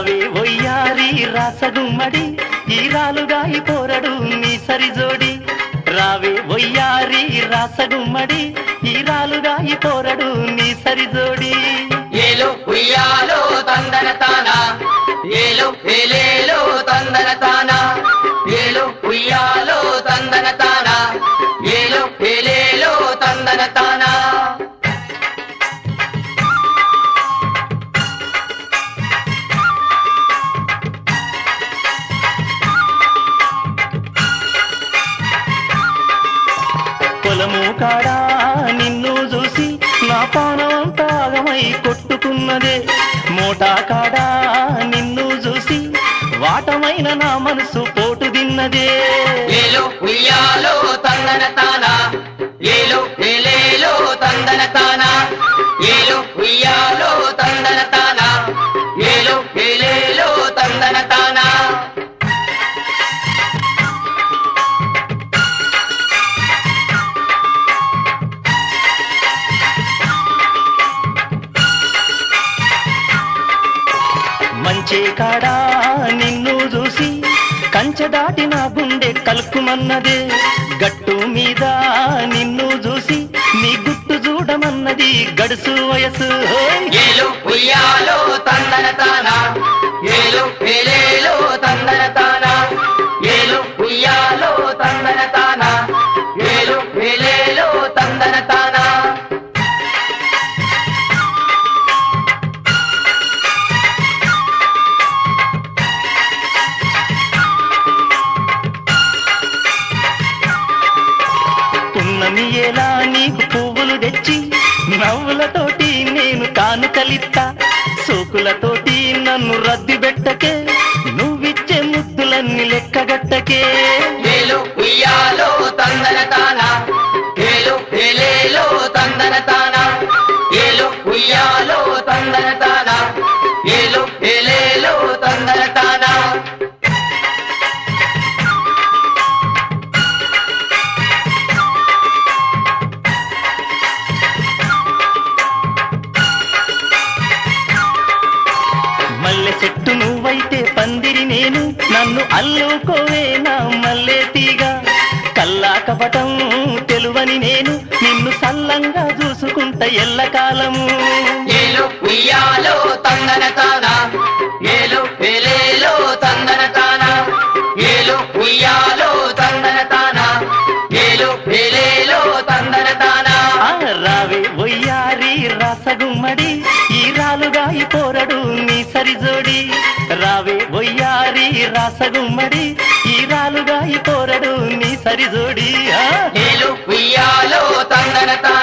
రావే ఒయ్యారి రాసగుమ్మడి ఈరాలుగాయి పోరడు నీ సరిజోడి రావే ఒయ్యారి రాసగుమ్మడి ఈరాలుగాయి పోరడు నీ సరిజోడి ఏలో ఉయ్యాలో తందన తానా ఏలో ఏలేలో తందన తానా ఏలో ఉయ్యాలో తందన తానా ఏలో ఏలేలో తందన తానా పొలము కాడా నిన్ను చూసి నా పానం తాగమై కొట్టుకున్నదే మోటా కాడా నిన్ను చూసి వాటమైన నా మనసు పోటు తిన్నదే ఏలో ఉయ్యాలో తందన తానా ఏలో ఏలేలో తందన తానా ఏలో ఉయ్యాలో తందన తానా ఏలో ఏలేలో తందన తానా మంచి కాడా నిన్ను చూసి కంచె దాటి నా గుండె కలుక్కుమన్నదే గట్టు మీద నిన్ను చూసి నీ గుట్టు చూడమన్నది గడుసు వయసు హోయ్. ఏలో ఉయ్యాలో తందన తానా ఏలో ఏలేలో తందన తానా ఏలో ఉయ్యాలో తందన తానా ఏలో ఏలేలో తందన తానా పున్నమి ఎలా నీకు పువ్వులు తెచ్చి నవ్వులతోటి నేను కానుకలిత్తా సోకులతోటి నన్ను రద్ది పెట్టకే నువ్విచ్చే ముద్దులన్నీ లెక్కగట్టకే ఏలో ఉయ్యాలో తందన తానా ఏలో ఏలేలో తందన తానా ఏలో ఉయ్యాలో తందన తానా ఏలో ఏలేలో తందన తానా మల్లె చెట్టు నువ్వైతే పందిరి నేను నన్ను అల్లుకోవే నా మల్లె తీగ కల్లా కపటం తెలువని నేను నిన్ను సల్లంగా చూసుకుంట ఎల్లకాలము ఏలో ఉయ్యాలో తందన తానా ఏలో ఏలేలో తందన తానా ఏలో ఉయ్యాలో తందన తానా ఏలో ఏలేలో తందన తానా ఆ రావే ఒయ్యారి రాసగుమ్మడి ఈ రాలుగాయి పోరడు నీ సరిజోడి రావే ఒయ్యారి రాసగుమ్మడి ఈ రాలుగాయి పోరడు నీ సరిజోడి ఆ ఏలో ఉయ్యాలో తందన తానా